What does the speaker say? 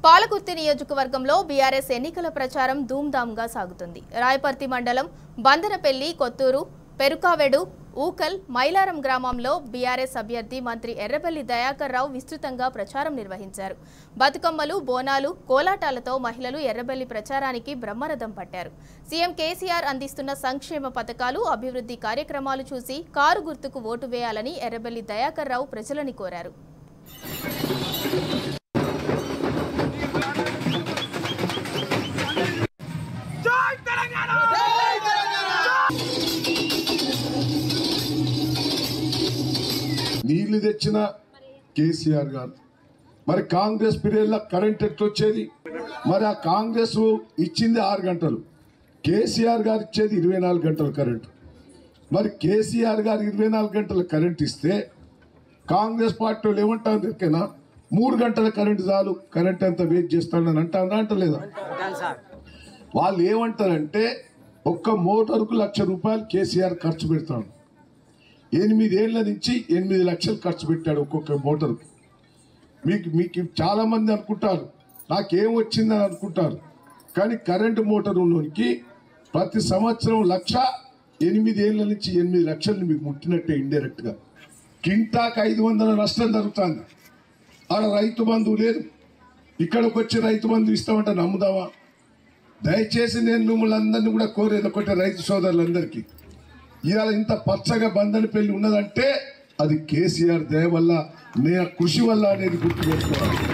పాలకుర్తి నియోజకవర్గంలో బీఆర్ఎస్ ఎన్నికల ప్రచారం ధూమ్ధామ్గా సాగుతుంది రాయపర్తి మండలం బందనపల్లి కొత్తూరు పెరుకావెడు ఊకల్ మైలారం గ్రామంలో బీఆర్ఎస్ అభ్యర్థి మంత్రి ఎర్రబెల్లి దయాకర్ రావు విస్తృతంగా ప్రచారం నిర్వహించారు బతుకమ్మలు బోనాలు కోలాటాలతో మహిళలు ఎర్రబెల్లి ప్రచారానికి బ్రహ్మరథం పట్టారు సీఎం కేసీఆర్ అందిస్తున్న సంక్షేమ పథకాలు అభివృద్ధి కార్యక్రమాలు చూసి కారు గుర్తుకు ఓటు వేయాలని ఎర్రబెల్లి దయాకర్ రావు ప్రజలని కోరారు నీళ్లు తెచ్చిన కేసీఆర్ గారు మరి కాంగ్రెస్ పీరియడ్లో కరెంట్ ఎట్లా వచ్చేది మరి ఆ కాంగ్రెస్ ఇచ్చింది ఆరు గంటలు కేసీఆర్ గారు ఇచ్చేది ఇరవై నాలుగు గంటల కరెంటు మరి కేసీఆర్ గారు ఇరవై నాలుగు గంటల కరెంట్ ఇస్తే కాంగ్రెస్ పార్టీ వాళ్ళు ఏమంటారు ఎరికైనా మూడు గంటల కరెంటు చాలు కరెంట్ అంతా వెయిట్ చేస్తానని అంటారా అంటలేదా వాళ్ళు ఏమంటారంటే ఒక్క మోటార్కు లక్ష రూపాయలు కేసీఆర్ ఖర్చు పెడతాడు ఎనిమిదేళ్ల నుంచి ఎనిమిది లక్షలు ఖర్చు పెట్టాడు ఒక్కొక్క మోటార్కు మీకు మీకు చాలా మంది అనుకుంటారు నాకేం వచ్చిందని అనుకుంటారు కానీ కరెంటు మోటార్ ఉన్నోనికి ప్రతి సంవత్సరం లక్ష ఎనిమిదేళ్ల నుంచి ఎనిమిది లక్షలు మీకు ముట్టినట్టే ఇండైరెక్ట్గా కింటాకు ఐదు వందల నష్టం జరుగుతుంది ఆడ రైతు బంధువు లేదు ఇక్కడికి వచ్చి రైతు బంధువు ఇస్తామంటే నమ్ముదామా దయచేసి నేను మిమ్మల్ని అందరినీ కూడా కోరేది ఒకటే రైతు సోదరులందరికీ ఇవాళ ఇంత పచ్చగా బంధన పెళ్లి ఉన్నదంటే అది కేసీఆర్ దయ వల్ల నే కృషి వల్ల అనేది గుర్తుపెట్టుకోవాలి